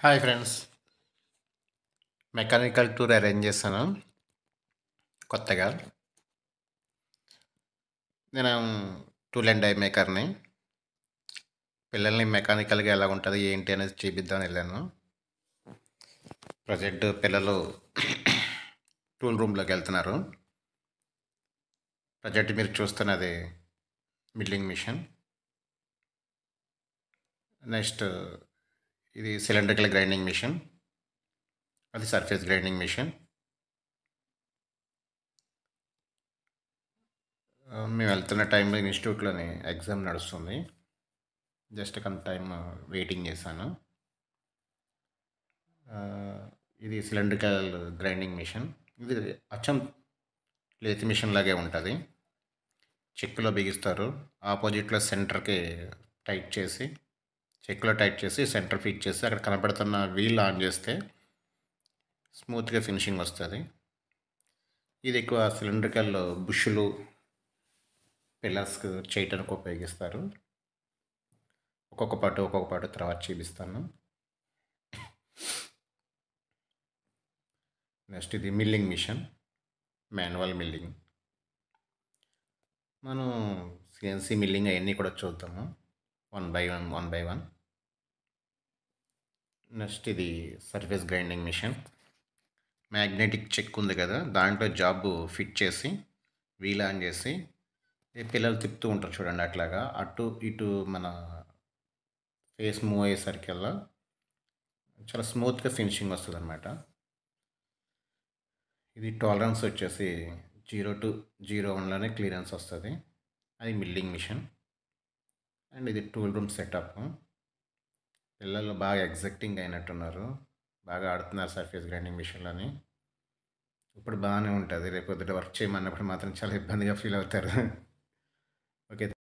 hi friends mechanical tour arrange చేశాను కొత్తగా నేను టూల్ అండ్ డై మేకర్ని పిల్లల్ని మెకానికల్గా ఎలా ఉంటుంది ఏంటి అనేది చూపిద్దామని వెళ్ళాను ప్రజెంట్ పిల్లలు టూల్ రూమ్లోకి వెళ్తున్నారు ప్రజెంట్ మీరు చూస్తున్నది మిల్లింగ్ మిషన్ నెక్స్ట్ ఇది సిలిండ్రికల్ గ్రైండింగ్ మిషన్ అది సర్ఫేస్ గ్రైండింగ్ మిషన్ ఆ, మేము వెళ్తున్న టైంలో ఇన్స్టిట్యూట్లోని ఎగ్జామ్ నడుస్తుంది జస్ట్ కొంత టైం వెయిటింగ్ చేశాను ఆ, ఇది సిలిండ్రికల్ గ్రైండింగ్ మిషన్ ఇది అచ్చం లేతి మిషన్ లాగే ఉంటుంది చెక్కులో బిగిస్తారు ఆపోజిట్లో సెంటర్కి టైట్ చేసి చెక్లో టైట్ చేసి సెంటర్ ఫిట్ చేసి అక్కడ కనపడుతున్న వీల్ ఆన్ చేస్తే స్మూత్గా ఫినిషింగ్ వస్తుంది ఇది ఎక్కువ సిలిండ్రికల్ బుష్లు పిల్లర్స్ చేయటానికి ఉపయోగిస్తారు ఒక్కొక్క పాటు ఒక్కొక్క పాటు తర్వాత చూపిస్తాను నెక్స్ట్ ఇది మిల్లింగ్ మిషన్ మాన్యువల్ మిల్లింగ్ మనం సిఎన్సి మిల్లింగ్ అవన్నీ కూడా చూద్దాము one by one one by one next ఇది surface grinding machine magnetic chuck ఉంది కదా దాంట్లో జాబ్ ఫిట్ చేసి వీల్ ఆన్ చేసి ఈ పిల్లలు తిప్పుతూ ఉంటారు చూడండి అట్లాగా అటు ఇటు మన ఫేస్ మూవ్ అయ్యేసరికల్లా చాలా స్మూత్గా ఫినిషింగ్ వస్తుంది అనమాట ఇది టాలరెన్స్ వచ్చేసి జీరో టు జీరో వన్లోనే క్లియరెన్స్ వస్తుంది అది మిల్లింగ్ మిషన్ అండ్ ఇది టూల్ రూమ్ సెటప్ పిల్లలు బాగా ఎగ్జైటింగ్ అయినట్టున్నారు బాగా ఆడుతున్నారు సర్ఫేస్ గ్రైండింగ్ మిషన్లని ఇప్పుడు బాగానే ఉంటుంది రేపు పొద్దుట వర్క్ చేయమన్నప్పుడు మాత్రం చాలా ఇబ్బందిగా ఫీల్ అవుతారు ఓకే